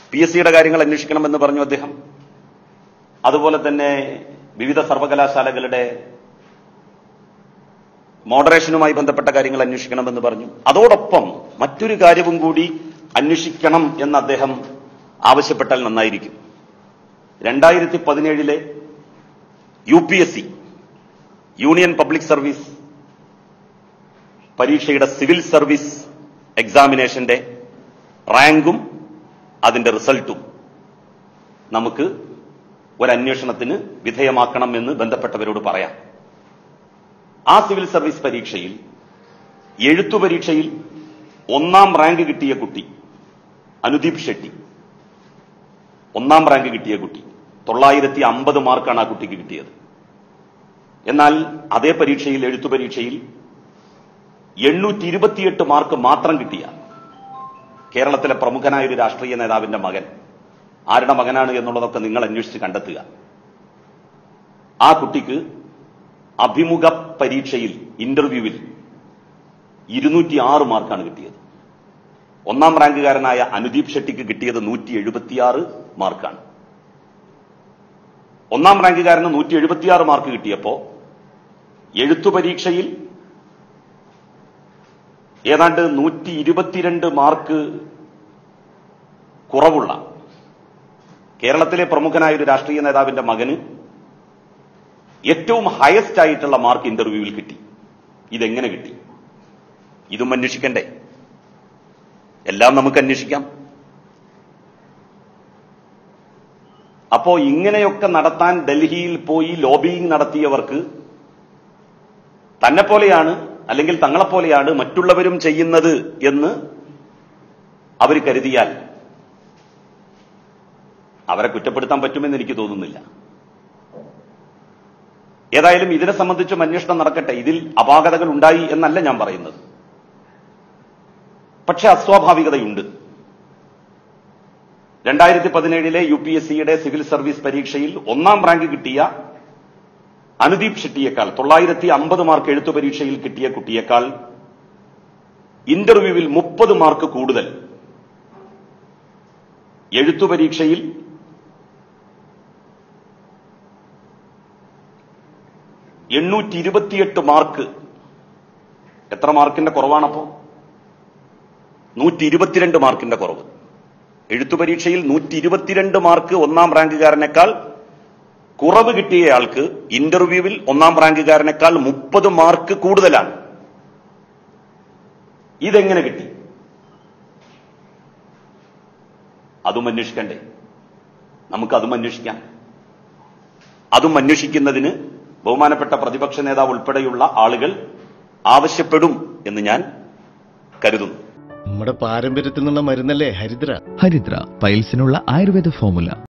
P S സിയുടെ കാര്യങ്ങൾ അന്വേഷിക്കണമെന്ന് പറഞ്ഞു അദ്ദേഹം അതുപോലെ തന്നെ വിവിധ സർവകലാശാലകളുടെ മോഡറേഷനുമായി ബന്ധപ്പെട്ട കാര്യങ്ങൾ അന്വേഷിക്കണമെന്ന് പറഞ്ഞു അതോടൊപ്പം മറ്റൊരു കാര്യവും കൂടി അന്വേഷിക്കണം എന്ന് അദ്ദേഹം ആവശ്യപ്പെട്ടാൽ നന്നായിരിക്കും രണ്ടായിരത്തി പതിനേഴിലെ U P S C union public service പരീക്ഷയുടെ സിവിൽ സർവീസ് എക്സാമിനേഷന്റെ റാങ്കും അതിന്റെ റിസൾട്ടും നമുക്ക് ഒരന്വേഷണത്തിന് വിധേയമാക്കണം എന്ന് ബന്ധപ്പെട്ടവരോട് പറയാം ആ സിവിൽ സർവീസ് പരീക്ഷയിൽ എഴുത്തു പരീക്ഷയിൽ ഒന്നാം റാങ്ക് കിട്ടിയ കുട്ടി അനുദീപ് ഷെട്ടി ഒന്നാം റാങ്ക് കിട്ടിയ കുട്ടി തൊള്ളായിരത്തി അമ്പത് മാർക്കാണ് ആ കുട്ടിക്ക് കിട്ടിയത് എന്നാൽ അതേ പരീക്ഷയിൽ എഴുത്തു പരീക്ഷയിൽ എണ്ണൂറ്റി ഇരുപത്തിയെട്ട് മാർക്ക് മാത്രം കിട്ടിയ കേരളത്തിലെ പ്രമുഖനായ ഒരു രാഷ്ട്രീയ നേതാവിന്റെ മകൻ ആരുടെ മകനാണ് എന്നുള്ളതൊക്കെ നിങ്ങൾ അന്വേഷിച്ച് കണ്ടെത്തുക ആ കുട്ടിക്ക് അഭിമുഖ പരീക്ഷയിൽ ഇന്റർവ്യൂവിൽ ഇരുന്നൂറ്റി ആറ് മാർക്കാണ് കിട്ടിയത് ഒന്നാം റാങ്കുകാരനായ അനുദീപ് ഷെട്ടിക്ക് കിട്ടിയത് നൂറ്റി എഴുപത്തിയാറ് മാർക്കാണ് ഒന്നാം റാങ്കുകാരന് നൂറ്റി എഴുപത്തിയാറ് മാർക്ക് കിട്ടിയപ്പോ എഴുത്തു പരീക്ഷയിൽ ഏതാണ്ട് നൂറ്റി ഇരുപത്തിരണ്ട് മാർക്ക് കുറവുള്ള കേരളത്തിലെ പ്രമുഖനായ ഒരു രാഷ്ട്രീയ നേതാവിന്റെ മകന് ഏറ്റവും ഹയസ്റ്റ് ആയിട്ടുള്ള മാർക്ക് ഇന്റർവ്യൂവിൽ കിട്ടി ഇതെങ്ങനെ കിട്ടി ഇതും അന്വേഷിക്കണ്ടേ എല്ലാം നമുക്ക് അന്വേഷിക്കാം അപ്പോ ഇങ്ങനെയൊക്കെ നടത്താൻ ഡൽഹിയിൽ പോയി ലോബിയിങ് നടത്തിയവർക്ക് തന്നെ പോലെയാണ് അല്ലെങ്കിൽ തങ്ങളെപ്പോലെയാണ് മറ്റുള്ളവരും ചെയ്യുന്നത് എന്ന് അവർ കരുതിയാൽ അവരെ കുറ്റപ്പെടുത്താൻ പറ്റുമെന്ന് എനിക്ക് തോന്നുന്നില്ല ഏതായാലും ഇതിനെ സംബന്ധിച്ചും അന്വേഷണം നടക്കട്ടെ ഇതിൽ അപാകതകൾ ഉണ്ടായി എന്നല്ല ഞാൻ പറയുന്നത് പക്ഷെ അസ്വാഭാവികതയുണ്ട് രണ്ടായിരത്തി പതിനേഴിലെ യു പി എസ് സിയുടെ സിവിൽ സർവീസ് പരീക്ഷയിൽ ഒന്നാം റാങ്ക് കിട്ടിയ അനുദീപ് ഷെട്ടിയേക്കാൾ തൊള്ളായിരത്തി അമ്പത് മാർക്ക് എഴുത്തു പരീക്ഷയിൽ കിട്ടിയ കുട്ടിയേക്കാൾ ഇന്റർവ്യൂവിൽ മുപ്പത് മാർക്ക് കൂടുതൽ എഴുത്തു പരീക്ഷയിൽ എണ്ണൂറ്റി ഇരുപത്തിയെട്ട് മാർക്ക് എത്ര മാർക്കിന്റെ കുറവാണപ്പോ നൂറ്റി ഇരുപത്തിരണ്ട് മാർക്കിന്റെ കുറവ് എഴുത്തു പരീക്ഷയിൽ നൂറ്റി ഇരുപത്തിരണ്ട് മാർക്ക് ഒന്നാം റാങ്കുകാരനേക്കാൾ കുറവ് കിട്ടിയയാൾക്ക് ഇന്റർവ്യൂവിൽ ഒന്നാം റാങ്കുകാരനേക്കാൾ മുപ്പത് മാർക്ക് കൂടുതലാണ് ഇതെങ്ങനെ കിട്ടി അതും അന്വേഷിക്കണ്ടേ നമുക്കതും അന്വേഷിക്കാം അതും അന്വേഷിക്കുന്നതിന് ബഹുമാനപ്പെട്ട പ്രതിപക്ഷ നേതാവ് ഉൾപ്പെടെയുള്ള ആളുകൾ ആവശ്യപ്പെടും എന്ന് ഞാൻ കരുതുന്നു നമ്മുടെ പാരമ്പര്യത്തിൽ നിന്നുള്ള മരുന്നല്ലേ ഹരിദ്ര ഹരിദ്ര പൈൽസിനുള്ള ആയുർവേദ ഫോമുല